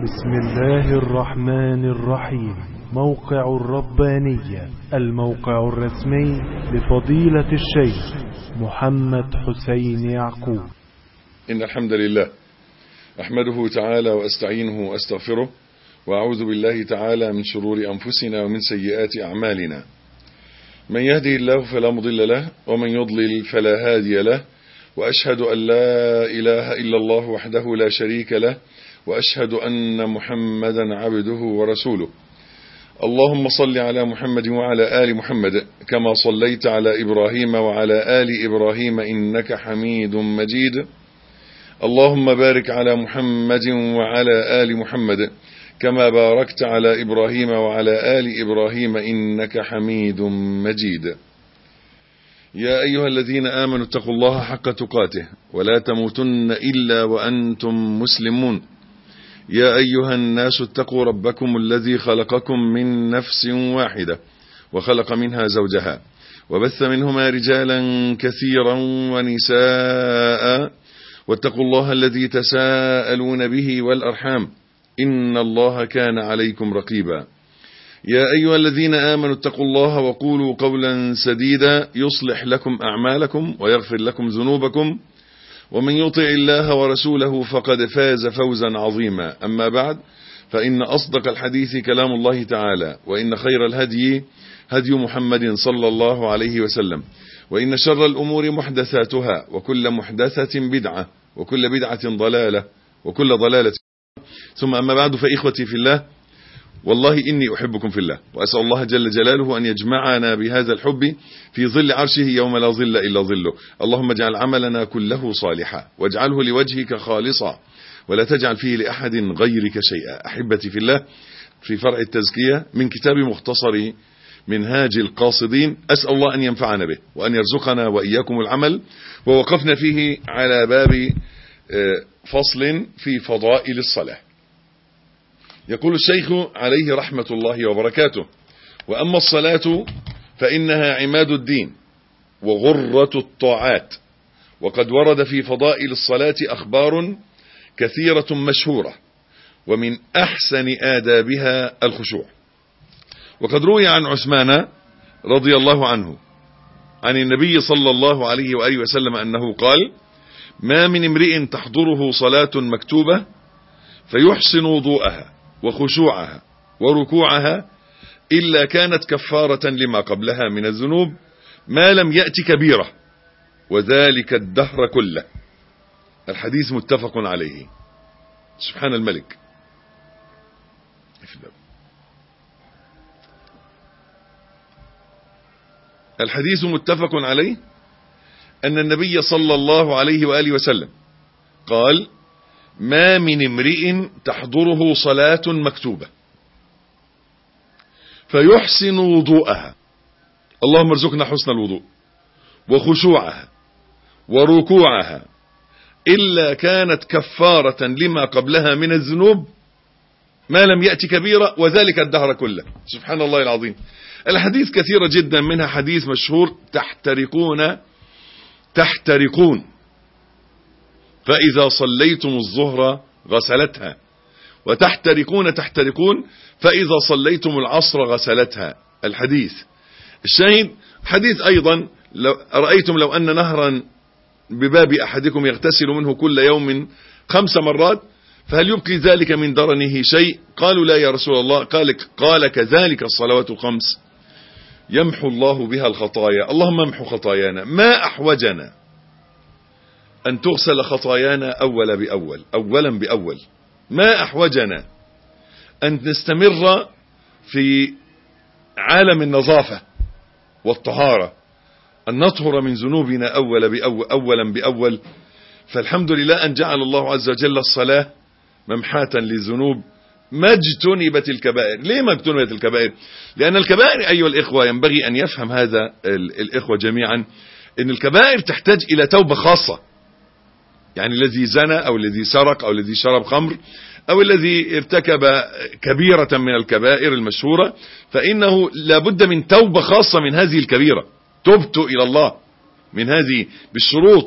بسم الله الرحمن الرحيم موقع الربانية الموقع الرسمي لفضيلة الشيخ محمد حسين يعقوب إن الحمد لله أحمده تعالى وأستعينه وأستغفره وأعوذ بالله تعالى من شرور أنفسنا ومن سيئات أعمالنا من يهده الله فلا مضل له ومن يضلل فلا هادي له وأشهد أن لا إله إلا الله وحده لا شريك له وأشهد أن محمدا عبده ورسوله اللهم صل على محمد وعلى آل محمد كما صليت على إبراهيم وعلى آل إبراهيم إنك حميد مجيد اللهم بارك على محمد وعلى آل محمد كما باركت على إبراهيم وعلى آل إبراهيم إنك حميد مجيد يا أيها الذين آمنوا اتقوا الله حق تقاته ولا تموتن إلا وأنتم مسلمون يا أيها الناس اتقوا ربكم الذي خلقكم من نفس واحدة وخلق منها زوجها وبث منهما رجالا كثيرا ونساء واتقوا الله الذي تساءلون به والأرحام إن الله كان عليكم رقيبا يا أيها الذين آمنوا اتقوا الله وقولوا قولا سديدا يصلح لكم أعمالكم ويغفر لكم ذنوبكم ومن يطع الله ورسوله فقد فاز فوزا عظيما أما بعد فإن أصدق الحديث كلام الله تعالى وإن خير الهدي هدي محمد صلى الله عليه وسلم وإن شر الأمور محدثاتها وكل محدثة بدعة وكل بدعة ضلالة وكل ضلالة ثم أما بعد فإخوتي في الله والله إني أحبكم في الله وأسأل الله جل جلاله أن يجمعنا بهذا الحب في ظل عرشه يوم لا ظل إلا ظله اللهم اجعل عملنا كله صالحا واجعله لوجهك خالصا ولا تجعل فيه لأحد غيرك شيئا أحبتي في الله في فرع التزكية من كتاب مختصر منهاج القاصدين أسأل الله أن ينفعنا به وأن يرزقنا وإياكم العمل ووقفنا فيه على باب فصل في فضائل الصلاة يقول الشيخ عليه رحمة الله وبركاته وأما الصلاة فإنها عماد الدين وغرة الطاعات وقد ورد في فضائل الصلاة أخبار كثيرة مشهورة ومن أحسن آدابها الخشوع وقد روي عن عثمان رضي الله عنه عن النبي صلى الله عليه وآله وسلم أنه قال ما من امرئ تحضره صلاة مكتوبة فيحسن وضوءها وخشوعها وركوعها إلا كانت كفارة لما قبلها من الذنوب ما لم يأتي كبيرة وذلك الدهر كله الحديث متفق عليه سبحان الملك الحديث متفق عليه أن النبي صلى الله عليه وآله وسلم قال ما من امرئ تحضره صلاة مكتوبة فيحسن وضوءها اللهم ارزقنا حسن الوضوء وخشوعها وركوعها إلا كانت كفارة لما قبلها من الذنوب ما لم يأتي كبيرة وذلك الدهر كله سبحان الله العظيم الحديث كثيرة جدا منها حديث مشهور تحترقون تحترقون فإذا صليتم الظهر غسلتها وتحترقون تحترقون فإذا صليتم العصر غسلتها الحديث الشاهد حديث أيضا لو رأيتم لو أن نهرا بباب أحدكم يغتسل منه كل يوم خمس مرات فهل يبقي ذلك من درنه شيء قالوا لا يا رسول الله قال, قال كذلك الصلوات الخمس يمحو الله بها الخطايا اللهم امحو خطايانا ما أحوجنا أن تغسل خطايانا أول بأول أولا بأول ما أحوجنا أن نستمر في عالم النظافة والطهارة أن نطهر من ذنوبنا أول بأول أولا بأول فالحمد لله أن جعل الله عز وجل الصلاة ممحاة للذنوب ما اجتنبت الكبائر ليه ما اجتنبت الكبائر لأن الكبائر أيها الإخوة ينبغي أن يفهم هذا الإخوة جميعا أن الكبائر تحتاج إلى توبة خاصة يعني الذي زنى أو الذي سرق أو الذي شرب خمر أو الذي ارتكب كبيرة من الكبائر المشهورة فإنه لابد من توبة خاصة من هذه الكبيرة تبت إلى الله من هذه بالشروط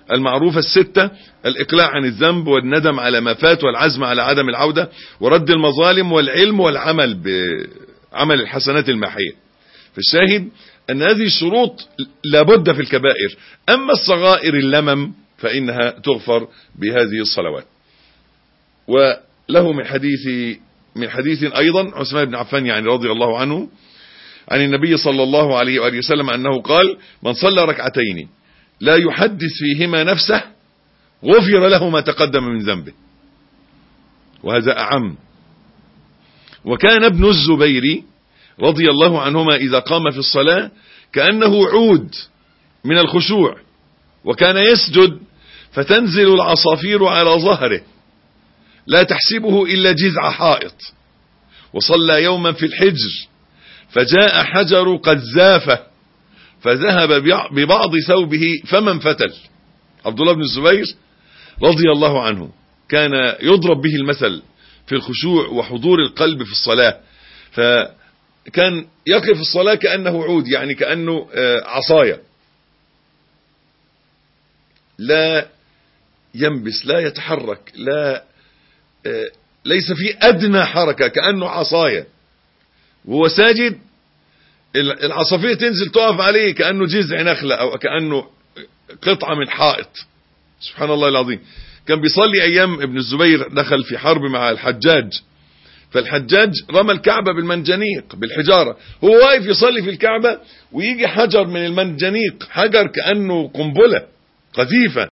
المعروفة الستة الإقلاع عن الذنب والندم على ما فات والعزم على عدم العودة ورد المظالم والعلم والعمل بعمل الحسنات الماحية فالشاهد أن هذه الشروط لابد في الكبائر أما الصغائر اللمم فإنها تغفر بهذه الصلوات وله من حديث من حديث أيضا عثمان بن عفان يعني رضي الله عنه عن النبي صلى الله عليه وآله وسلم أنه قال من صلى ركعتين لا يحدث فيهما نفسه غفر له ما تقدم من ذنبه وهذا أعم وكان ابن الزبير رضي الله عنهما إذا قام في الصلاة كأنه عود من الخشوع وكان يسجد فتنزل العصافير على ظهره لا تحسبه إلا جذع حائط وصلى يوما في الحجر فجاء حجر قذافة فذهب ببعض ثوبه فمن فتل عبد الله بن الزبير رضي الله عنه كان يضرب به المثل في الخشوع وحضور القلب في الصلاة فكان يقف الصلاة كأنه عود يعني كأنه عصاية لا ينبس لا يتحرك لا ليس في أدنى حركة كأنه عصاية وهو ساجد العصافير تنزل تقف عليه كأنه جذع نخلة أو كأنه قطعة من حائط سبحان الله العظيم كان بيصلي أيام ابن الزبير دخل في حرب مع الحجاج فالحجاج رمى الكعبة بالمنجنيق بالحجارة هو واقف يصلي في الكعبة ويجي حجر من المنجنيق حجر كأنه قنبلة قذيفة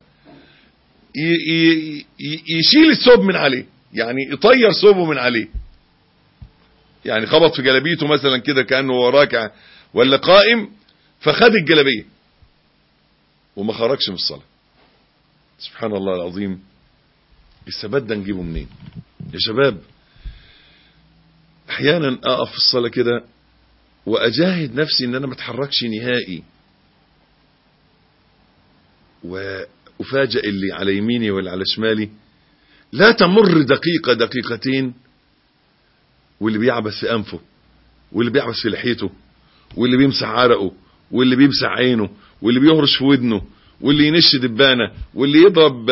يشيل الثوب من عليه يعني يطير ثوبه من عليه يعني خبط في جلبيته مثلا كده كأنه هو راكع ولا قائم فخد الجلبية وما خرجش من الصلاة سبحان الله العظيم الثبات ده نجيبه منين يا شباب احيانا اقف في الصلاة كده واجاهد نفسي ان انا ما اتحركش نهائي وافاجئ اللي على يميني واللي على شمالي لا تمر دقيقة دقيقتين واللي بيعبس في أنفه واللي بيعبس في لحيته واللي بيمسح عرقه واللي بيمسح عينه واللي بيهرش في ودنه واللي ينش دبانة واللي يضرب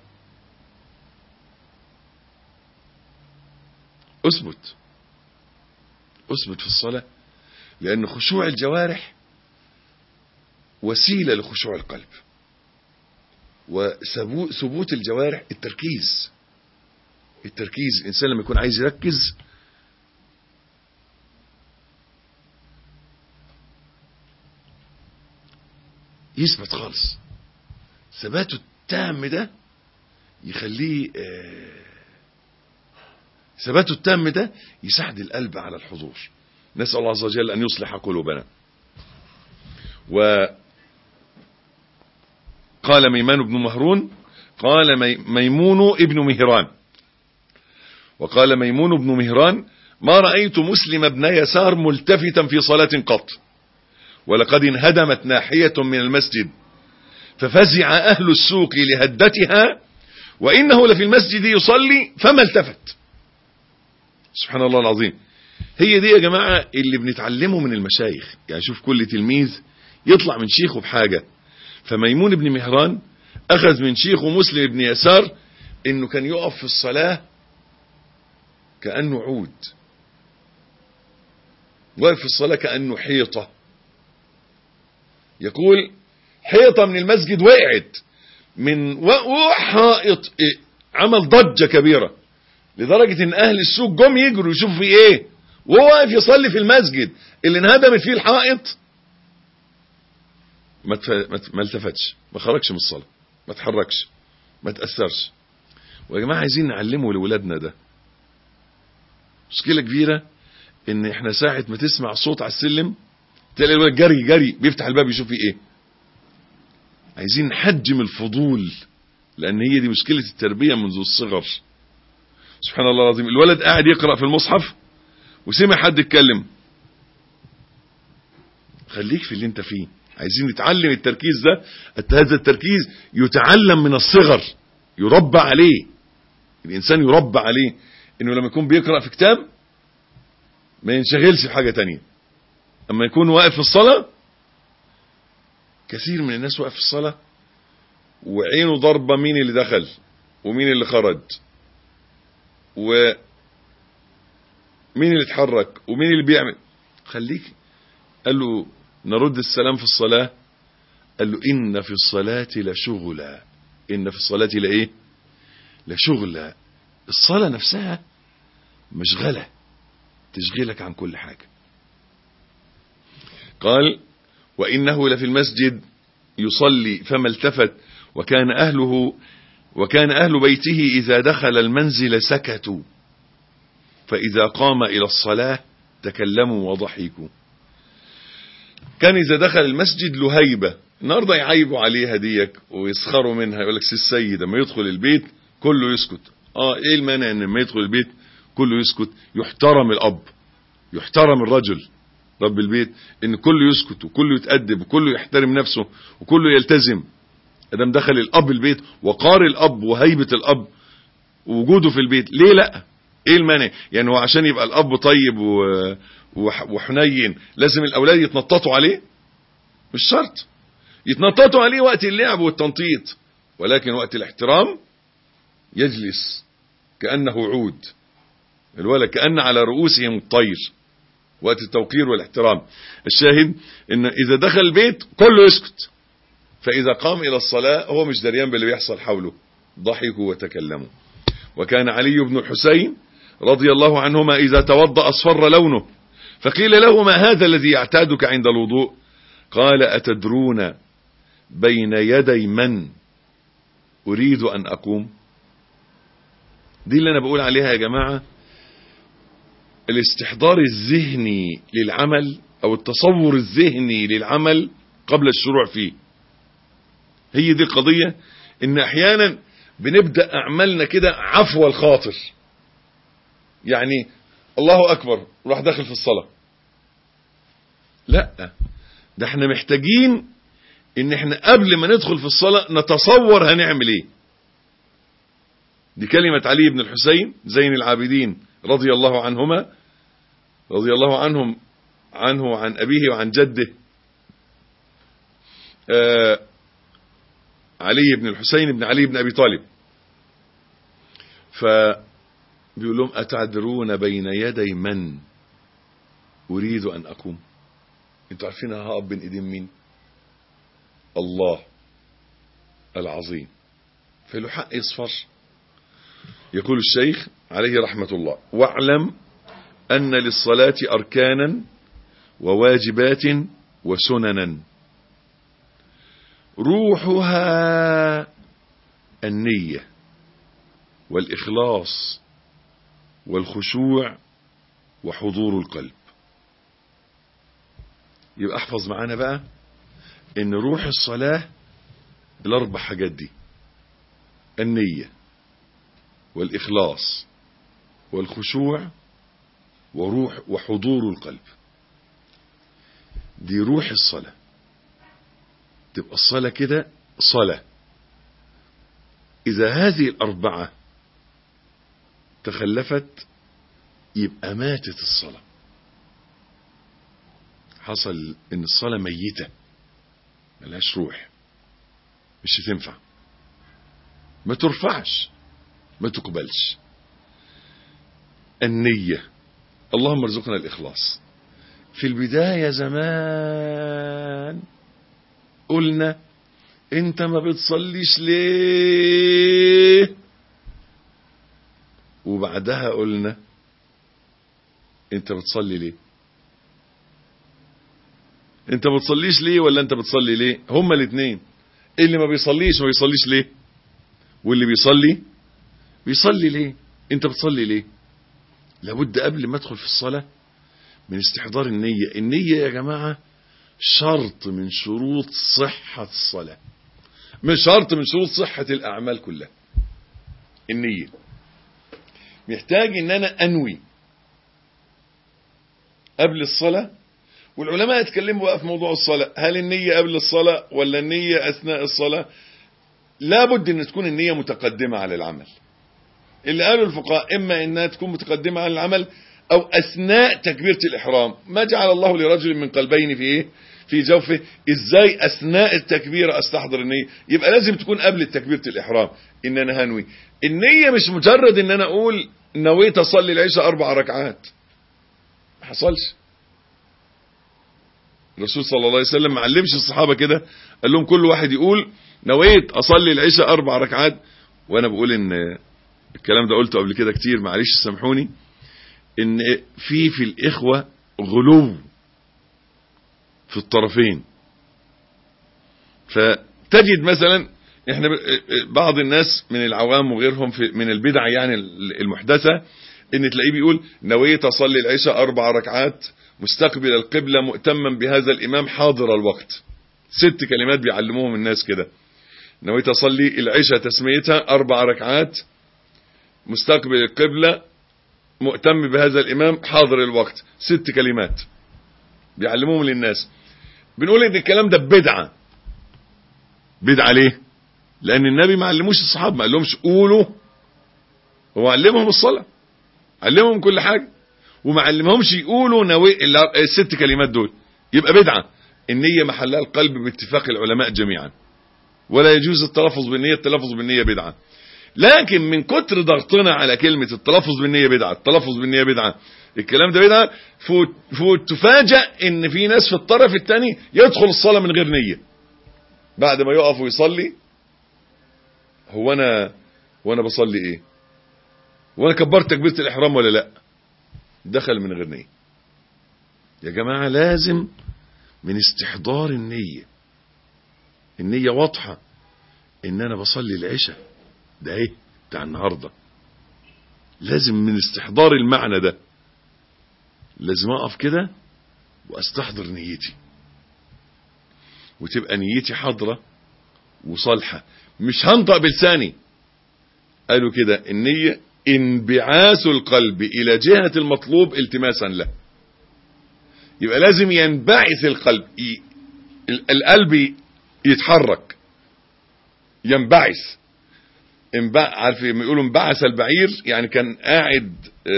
اثبت اثبت في الصلاة لأن خشوع الجوارح وسيلة لخشوع القلب وثبوت الجوارح التركيز التركيز الإنسان لما يكون عايز يركز يثبت خالص ثباته التام ده يخليه ثباته التام ده يساعد القلب على الحضور نسأل الله عز وجل أن يصلح قلوبنا وقال ميمان بن مهرون قال ميمون ابن مهران وقال ميمون بن مهران ما رأيت مسلم ابن يسار ملتفتا في صلاة قط ولقد انهدمت ناحية من المسجد ففزع أهل السوق لهدتها وإنه لفي المسجد يصلي فما التفت سبحان الله العظيم هي دي يا جماعة اللي بنتعلمه من المشايخ يعني شوف كل تلميذ يطلع من شيخه بحاجة فميمون بن مهران أخذ من شيخه مسلم بن يسار إنه كان يقف في الصلاة كأنه عود واقف في الصلاة كأنه حيطة يقول حيطة من المسجد وقعت من وحائط عمل ضجة كبيرة لدرجة ان اهل السوق جم يجروا يشوفوا في ايه وهو واقف يصلي في المسجد اللي انهدمت فيه الحائط ما ما التفتش ما خرجش من الصلاة ما تحركش ما تأثرش ويا جماعة عايزين نعلمه لولادنا ده مشكلة كبيرة ان احنا ساعة ما تسمع صوت على السلم تلاقي الولد جري جري بيفتح الباب يشوف فيه ايه عايزين نحجم الفضول لان هي دي مشكلة التربية منذ الصغر سبحان الله العظيم الولد قاعد يقرأ في المصحف وسمع حد يتكلم خليك في اللي انت فيه عايزين نتعلم التركيز ده هذا التركيز يتعلم من الصغر يربى عليه الانسان يربى عليه انه لما يكون بيقرأ في كتاب ما ينشغلش في حاجة تانية اما يكون واقف في الصلاة كثير من الناس واقف في الصلاة وعينه ضربة مين اللي دخل ومين اللي خرج ومين اللي اتحرك ومين اللي بيعمل خليك قال له نرد السلام في الصلاة قال له إن في الصلاة لشغلا إن في الصلاة لإيه لشغلا الصلاة نفسها مشغلة تشغلك عن كل حاجة قال وإنه لفي المسجد يصلي فما التفت وكان أهله وكان أهل بيته إذا دخل المنزل سكتوا فإذا قام إلى الصلاة تكلموا وضحكوا كان إذا دخل المسجد له هيبة النهاردة يعيبوا عليها ديك ويسخروا منها يقول لك السيد لما يدخل البيت كله يسكت اه ايه المانع ان لما يدخل البيت كله يسكت يحترم الاب يحترم الرجل رب البيت ان كله يسكت وكله يتأدب وكله يحترم نفسه وكله يلتزم ادام دخل الاب البيت وقار الاب وهيبة الاب ووجوده في البيت ليه لا ايه المانع يعني هو عشان يبقى الاب طيب و... وحنين لازم الاولاد يتنططوا عليه مش شرط يتنططوا عليه وقت اللعب والتنطيط ولكن وقت الاحترام يجلس كأنه عود الولد كأن على رؤوسهم الطير وقت التوقير والاحترام الشاهد ان اذا دخل البيت كله يسكت فاذا قام الى الصلاة هو مش دريان باللي بيحصل حوله ضحكوا وتكلموا وكان علي بن الحسين رضي الله عنهما اذا توضأ اصفر لونه فقيل له ما هذا الذي يعتادك عند الوضوء قال اتدرون بين يدي من اريد ان اقوم دي اللي انا بقول عليها يا جماعة الاستحضار الذهني للعمل او التصور الذهني للعمل قبل الشروع فيه هي دي القضية ان احيانا بنبدأ اعمالنا كده عفو الخاطر يعني الله اكبر راح داخل في الصلاة لا ده احنا محتاجين ان احنا قبل ما ندخل في الصلاة نتصور هنعمل ايه دي كلمة علي بن الحسين زين العابدين رضي الله عنهما رضي الله عنهم عنه عن أبيه وعن جده آه علي بن الحسين بن علي بن أبي طالب فبيقول لهم أتعذرون بين يدي من أريد أن أقوم انتوا عارفين هقف بين ايدين مين الله العظيم فله حق يصفر يقول الشيخ عليه رحمة الله واعلم أن للصلاة أركانا وواجبات وسننا روحها النية والإخلاص والخشوع وحضور القلب يبقى احفظ معانا بقى ان روح الصلاة الاربع حاجات دي النية والإخلاص والخشوع وروح وحضور القلب دي روح الصلاة تبقى الصلاة كده صلاة إذا هذه الأربعة تخلفت يبقى ماتت الصلاة حصل إن الصلاة ميتة ملهاش روح مش هتنفع ما ترفعش ما تقبلش النية اللهم ارزقنا الإخلاص في البداية زمان قلنا انت ما بتصليش ليه وبعدها قلنا انت بتصلي ليه انت بتصليش ليه ولا انت بتصلي ليه هما الاثنين اللي ما بيصليش ما بيصليش ليه واللي بيصلي بيصلي ليه انت بتصلي ليه لابد قبل ما ادخل في الصلاة من استحضار النية النية يا جماعة شرط من شروط صحة الصلاة مش شرط من شروط صحة الأعمال كلها النية محتاج ان انا انوي قبل الصلاة والعلماء اتكلموا بقى في موضوع الصلاة هل النية قبل الصلاة ولا النية اثناء الصلاة لابد ان تكون النية متقدمة على العمل اللي قالوا الفقهاء اما انها تكون متقدمة على العمل او اثناء تكبيرة الاحرام ما جعل الله لرجل من قلبين في ايه في جوفه ازاي اثناء التكبير استحضر النية يبقى لازم تكون قبل تكبيرة الاحرام ان انا هنوي النية مش مجرد ان انا اقول نويت اصلي العشاء اربع ركعات ما حصلش الرسول صلى الله عليه وسلم ما علمش الصحابة كده قال لهم كل واحد يقول نويت اصلي العشاء اربع ركعات وانا بقول ان الكلام ده قلته قبل كده كتير معلش سامحوني ان في في الاخوة غلو في الطرفين فتجد مثلا احنا بعض الناس من العوام وغيرهم في من البدع يعني المحدثة ان تلاقيه بيقول نويت اصلي العشاء اربع ركعات مستقبل القبلة مؤتما بهذا الامام حاضر الوقت ست كلمات بيعلموهم الناس كده نويت اصلي العشاء تسميتها اربع ركعات مستقبل القبلة مؤتم بهذا الامام حاضر الوقت ست كلمات بيعلموهم للناس بنقول ان الكلام ده بدعة بدعة ليه لان النبي ما علموش الصحابة ما قالهمش قولوا هو علمهم الصلاة علمهم كل حاجة وما علمهمش يقولوا نوي الست كلمات دول يبقى بدعة النية محلها القلب باتفاق العلماء جميعا ولا يجوز التلفظ بالنية التلفظ بالنية بدعة لكن من كتر ضغطنا على كلمة التلفظ بالنية بدعة التلفظ بالنية بدعة الكلام ده بدعة فوت, فوت تفاجأ ان في ناس في الطرف الثاني يدخل الصلاة من غير نية بعد ما يقف ويصلي هو انا وانا بصلي ايه وانا كبرت تكبيرة الاحرام ولا لا دخل من غير نية يا جماعة لازم من استحضار النية النية واضحة ان انا بصلي العشاء ده ايه بتاع النهاردة لازم من استحضار المعنى ده لازم اقف كده واستحضر نيتي وتبقى نيتي حاضرة وصالحة مش هنطق بلساني قالوا كده النية انبعاث القلب الى جهة المطلوب التماسا له يبقى لازم ينبعث القلب ي... القلب يتحرك ينبعث انبع... عارف يقولوا انبعث البعير يعني كان قاعد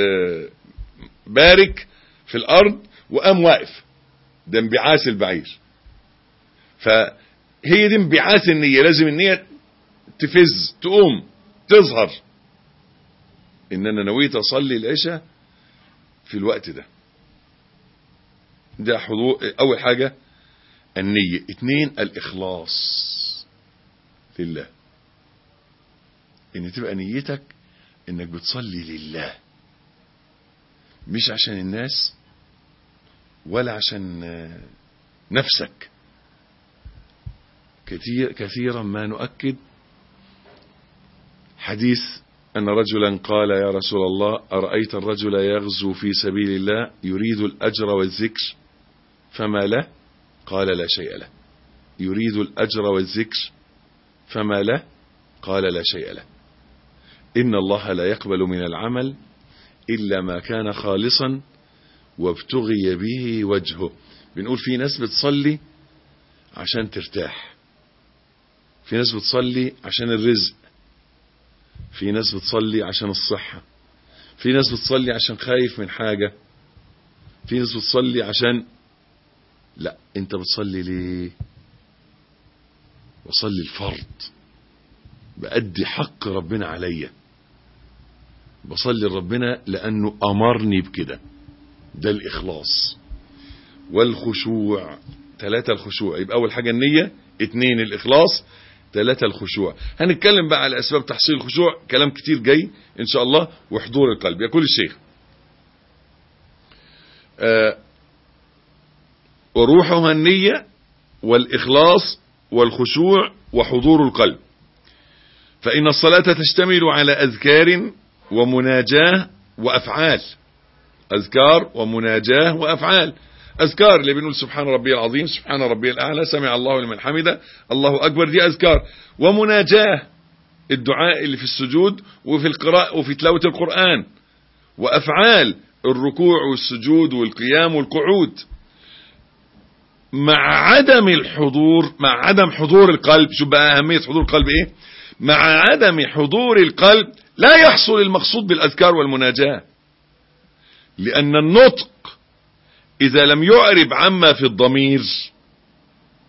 بارك في الارض وقام واقف ده انبعاث البعير فهي دي انبعاث النية لازم النية تفز تقوم تظهر ان انا نويت اصلي العشاء في الوقت ده ده حضور اول حاجة النية اتنين الاخلاص لله ان تبقى نيتك انك بتصلي لله مش عشان الناس ولا عشان نفسك كثير كثيرا ما نؤكد حديث أن رجلا قال يا رسول الله أرأيت الرجل يغزو في سبيل الله يريد الأجر والذكر فما له قال لا شيء له يريد الأجر والذكر فما له قال لا شيء له إن الله لا يقبل من العمل إلا ما كان خالصا وابتغي به وجهه بنقول في ناس بتصلي عشان ترتاح في ناس بتصلي عشان الرزق في ناس بتصلي عشان الصحة في ناس بتصلي عشان خايف من حاجة في ناس بتصلي عشان لا انت بتصلي ليه بصلي الفرض بأدي حق ربنا عليا بصلي لربنا لأنه أمرني بكده ده الإخلاص والخشوع ثلاثة الخشوع يبقى أول حاجة النية اتنين الإخلاص ثلاثة الخشوع هنتكلم بقى على أسباب تحصيل الخشوع كلام كتير جاي إن شاء الله وحضور القلب يقول الشيخ آه وروحها النية والإخلاص والخشوع وحضور القلب فإن الصلاة تشتمل على أذكار ومناجاة وأفعال أذكار ومناجاة وأفعال أذكار اللي بنقول سبحان ربي العظيم سبحان ربي الأعلى سمع الله لمن حمده الله أكبر دي أذكار ومناجاة الدعاء اللي في السجود وفي القراءة وفي تلاوة القرآن وأفعال الركوع والسجود والقيام والقعود مع عدم الحضور مع عدم حضور القلب شو بقى أهمية حضور القلب إيه مع عدم حضور القلب لا يحصل المقصود بالأذكار والمناجاة لأن النطق إذا لم يعرب عما في الضمير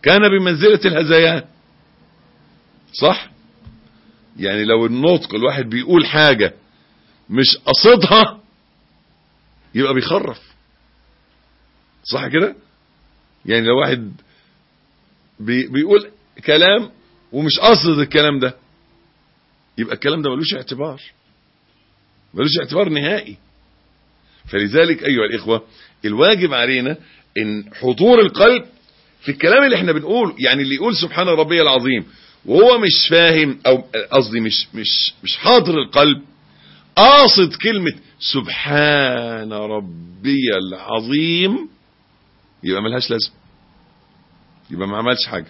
كان بمنزلة الهذيان صح يعني لو النطق الواحد بيقول حاجة مش قصدها يبقى بيخرف صح كده يعني لو واحد بي بيقول كلام ومش قصد الكلام ده يبقى الكلام ده ملوش اعتبار ملوش اعتبار نهائي فلذلك ايها الاخوة الواجب علينا ان حضور القلب في الكلام اللي احنا بنقول يعني اللي يقول سبحان ربي العظيم وهو مش فاهم او قصدي مش مش مش حاضر القلب قاصد كلمة سبحان ربي العظيم يبقى ملهاش لازمه يبقى ما عملش حاجة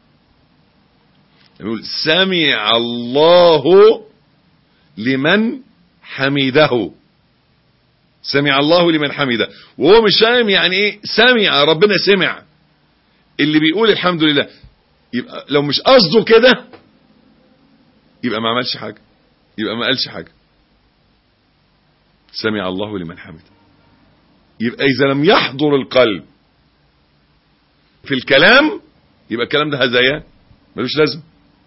يقول سمع الله لمن حمده سمع الله لمن حمده وهو مش فاهم يعني ايه سمع ربنا سمع اللي بيقول الحمد لله يبقى لو مش قصده كده يبقى ما عملش حاجة يبقى ما قالش حاجة سمع الله لمن حمده يبقى إذا لم يحضر القلب في الكلام يبقى الكلام ده هزيان ملوش لازم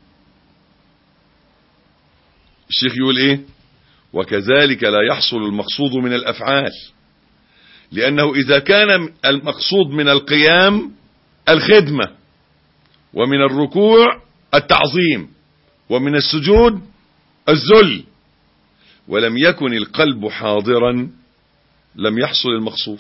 الشيخ يقول ايه وكذلك لا يحصل المقصود من الافعال لانه اذا كان المقصود من القيام الخدمة ومن الركوع التعظيم ومن السجود الذل ولم يكن القلب حاضرا لم يحصل المقصود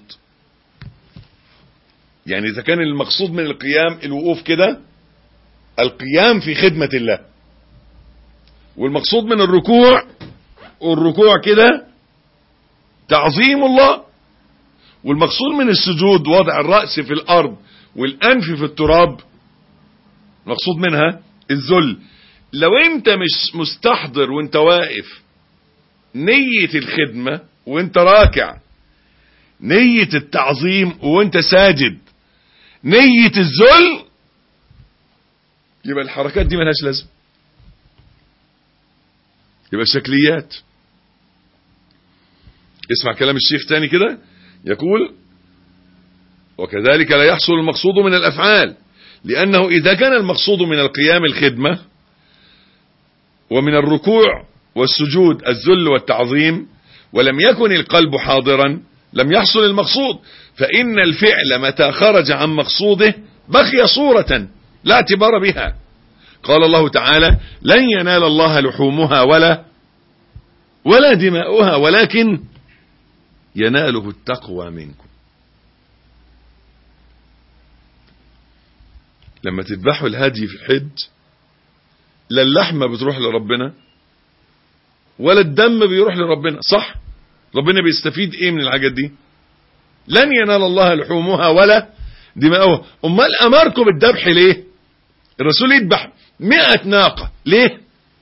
يعني إذا كان المقصود من القيام الوقوف كده القيام في خدمة الله والمقصود من الركوع الركوع كده تعظيم الله والمقصود من السجود وضع الرأس في الأرض والأنف في التراب مقصود منها الذل لو انت مش مستحضر وانت واقف نية الخدمة وانت راكع نية التعظيم وانت ساجد نية الذل يبقى الحركات دي ملهاش لازم يبقى شكليات اسمع كلام الشيخ تاني كده يقول وكذلك لا يحصل المقصود من الأفعال لأنه إذا كان المقصود من القيام الخدمة ومن الركوع والسجود الذل والتعظيم ولم يكن القلب حاضرا لم يحصل المقصود فإن الفعل متى خرج عن مقصوده بقي صورة لا اعتبار بها قال الله تعالى لن ينال الله لحومها ولا ولا دماؤها ولكن يناله التقوى منكم لما تذبحوا الهدي في الحج لا اللحمة بتروح لربنا ولا الدم بيروح لربنا صح ربنا بيستفيد ايه من الحاجات دي لن ينال الله لحومها ولا دماؤها امال امركم بالذبح ليه الرسول يذبح مئة ناقة ليه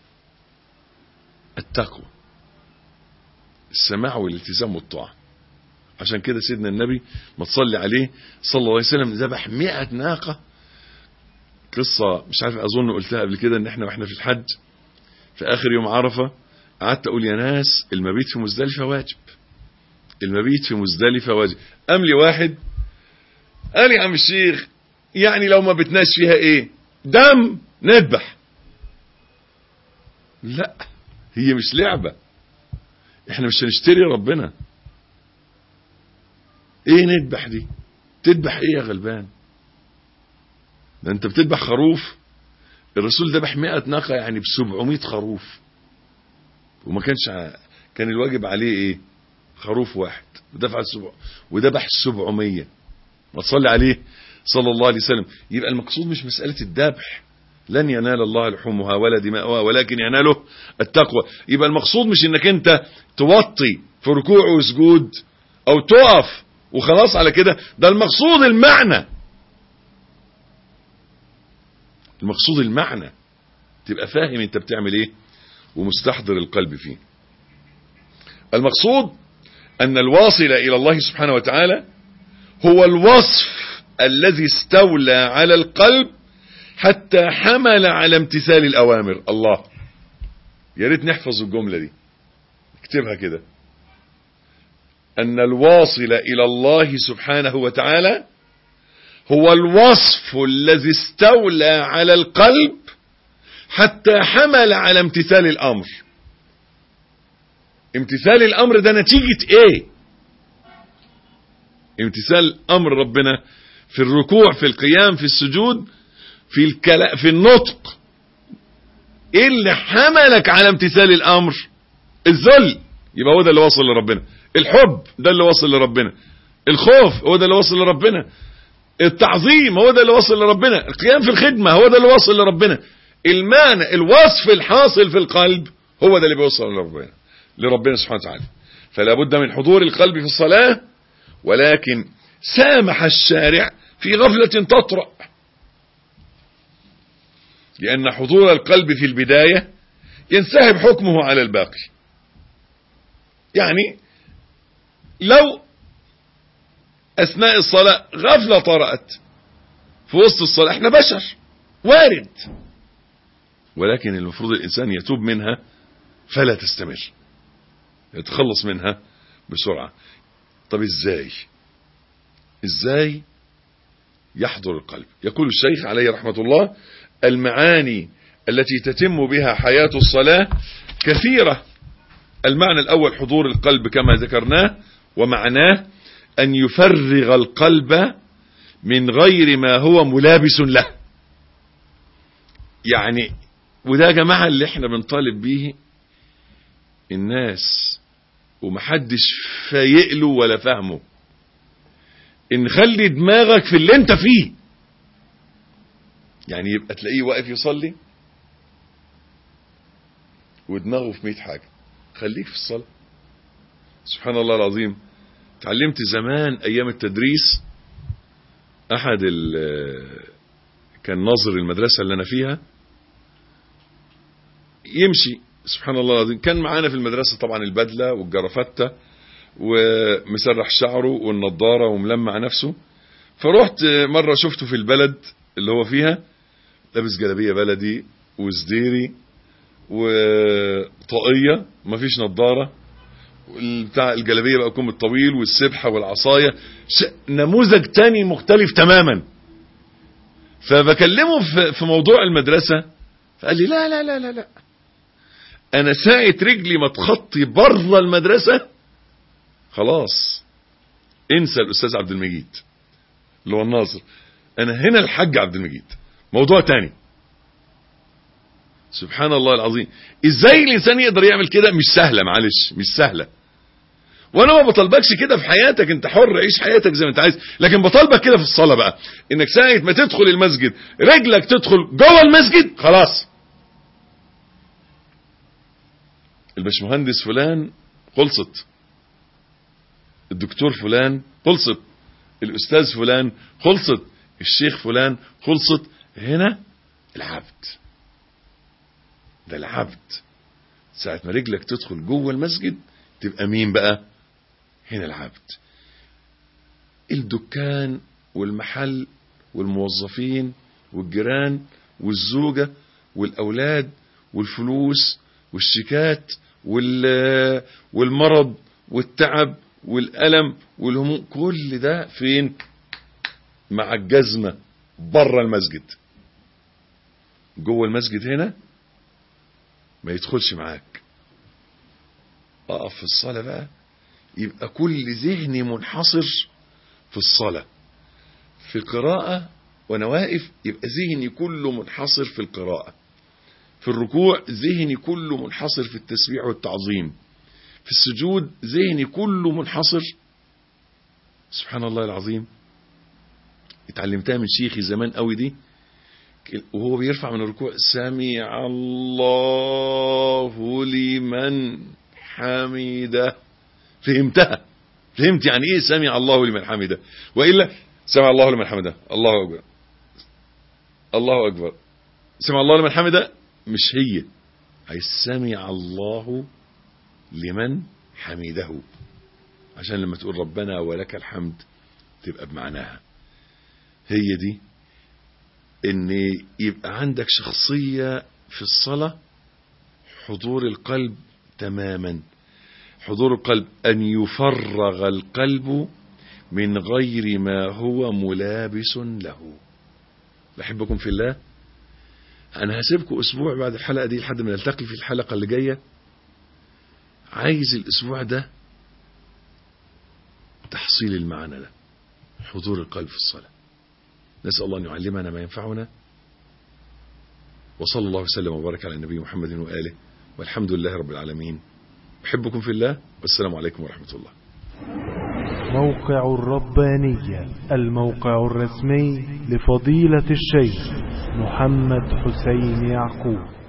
التقوى السماع والالتزام والطاعة عشان كده سيدنا النبي ما تصلي عليه صلى الله عليه وسلم ذبح مئة ناقة قصة مش عارف اظن قلتها قبل كده ان احنا واحنا في الحج في اخر يوم عرفة قعدت اقول يا ناس المبيت في مزدلفة واجب المبيت في مزدلفة واجب قام لي واحد قال يا عم الشيخ يعني لو ما بتناش فيها ايه دم نذبح لا هي مش لعبة احنا مش هنشتري ربنا ايه نذبح دي تذبح ايه يا غلبان ده انت بتذبح خروف الرسول ذبح 100 ناقة يعني ب 700 خروف وما كانش ع... كان الواجب عليه ايه خروف واحد ودفع السبع وذبح 700 ما تصلي عليه صلى الله عليه وسلم يبقى المقصود مش مسألة الذبح لن ينال الله لحومها ولا دماؤها ولكن يناله التقوى يبقى المقصود مش انك انت توطي في ركوع وسجود او تقف وخلاص على كده ده المقصود المعنى المقصود المعنى تبقى فاهم انت بتعمل ايه ومستحضر القلب فيه المقصود ان الواصل الى الله سبحانه وتعالى هو الوصف الذي استولى على القلب حتى حمل على امتثال الاوامر الله يا ريت نحفظ الجملة دي اكتبها كده ان الواصل الى الله سبحانه وتعالى هو الوصف الذي استولى على القلب حتى حمل على امتثال الامر امتثال الامر ده نتيجة ايه امتثال امر ربنا في الركوع في القيام في السجود في الكلا في النطق ايه اللي حملك على امتثال الامر الذل يبقى هو ده اللي وصل لربنا الحب ده اللي وصل لربنا الخوف هو ده اللي وصل لربنا التعظيم هو ده اللي وصل لربنا القيام في الخدمة هو ده اللي وصل لربنا المعنى الوصف الحاصل في القلب هو ده اللي بيوصل لربنا لربنا سبحانه وتعالى فلا بد من حضور القلب في الصلاة ولكن سامح الشارع في غفلة تطرأ لأن حضور القلب في البداية ينسحب حكمه على الباقي يعني لو أثناء الصلاة غفلة طرأت في وسط الصلاة احنا بشر وارد ولكن المفروض الإنسان يتوب منها فلا تستمر يتخلص منها بسرعة طب ازاي ازاي يحضر القلب يقول الشيخ عليه رحمة الله المعاني التي تتم بها حياة الصلاة كثيرة المعنى الأول حضور القلب كما ذكرناه ومعناه أن يفرغ القلب من غير ما هو ملابس له يعني وده يا جماعة اللي احنا بنطالب بيه الناس ومحدش فايق له ولا فاهمه ان خلي دماغك في اللي انت فيه يعني يبقى تلاقيه واقف يصلي ودماغه في 100 حاجة خليك في الصلاة سبحان الله العظيم تعلمت زمان ايام التدريس احد كان ناظر المدرسة اللي انا فيها يمشي سبحان الله العظيم كان معانا في المدرسة طبعا البدلة والجرفتة ومسرح شعره والنضارة وملمع نفسه فروحت مرة شفته في البلد اللي هو فيها لابس جلابية بلدي وزديري وطاقية مفيش نضارة بتاع الجلابية بقى كم الطويل والسبحة والعصاية نموذج تاني مختلف تماما فبكلمه في موضوع المدرسة فقال لي لا لا لا لا لا انا ساعة رجلي ما تخطي بره المدرسة خلاص انسى الاستاذ عبد المجيد اللي هو الناظر انا هنا الحاج عبد المجيد موضوع تاني سبحان الله العظيم ازاي الانسان يقدر يعمل كده مش سهلة معلش مش سهلة وانا ما بطلبكش كده في حياتك انت حر عيش حياتك زي ما انت عايز لكن بطلبك كده في الصلاة بقى انك ساعة ما تدخل المسجد رجلك تدخل جوه المسجد خلاص الباشمهندس فلان خلصت الدكتور فلان خلصت الاستاذ فلان خلصت الشيخ فلان خلصت هنا العبد ده العبد ساعة ما رجلك تدخل جوه المسجد تبقى مين بقى هنا العبد الدكان والمحل والموظفين والجيران والزوجة والأولاد والفلوس والشيكات والمرض والتعب والألم والهموم كل ده فين مع الجزمة بره المسجد جوه المسجد هنا ما يدخلش معاك اقف في الصلاة بقى يبقى كل ذهني منحصر في الصلاة في القراءة وانا واقف يبقى ذهني كله منحصر في القراءة في الركوع ذهني كله منحصر في التسبيح والتعظيم في السجود ذهني كله منحصر سبحان الله العظيم اتعلمتها من شيخي زمان قوي دي وهو بيرفع من الركوع سمع الله لمن حمده فهمتها فهمت يعني ايه سمع الله لمن حمده وإلا سمع الله لمن حمده الله أكبر الله أكبر سمع الله لمن حمده مش هي أي سمع الله لمن حمده عشان لما تقول ربنا ولك الحمد تبقى بمعناها هي دي ان يبقى عندك شخصية في الصلاة حضور القلب تماما حضور القلب ان يفرغ القلب من غير ما هو ملابس له بحبكم في الله أنا هسيبكم أسبوع بعد الحلقة دي لحد ما نلتقي في الحلقة اللي جاية عايز الأسبوع ده تحصيل المعنى ده حضور القلب في الصلاة نسأل الله أن يعلمنا ما ينفعنا وصلى الله وسلم وبارك على النبي محمد وآله والحمد لله رب العالمين أحبكم في الله والسلام عليكم ورحمة الله موقع الربانية الموقع الرسمي لفضيلة الشيخ محمد حسين يعقوب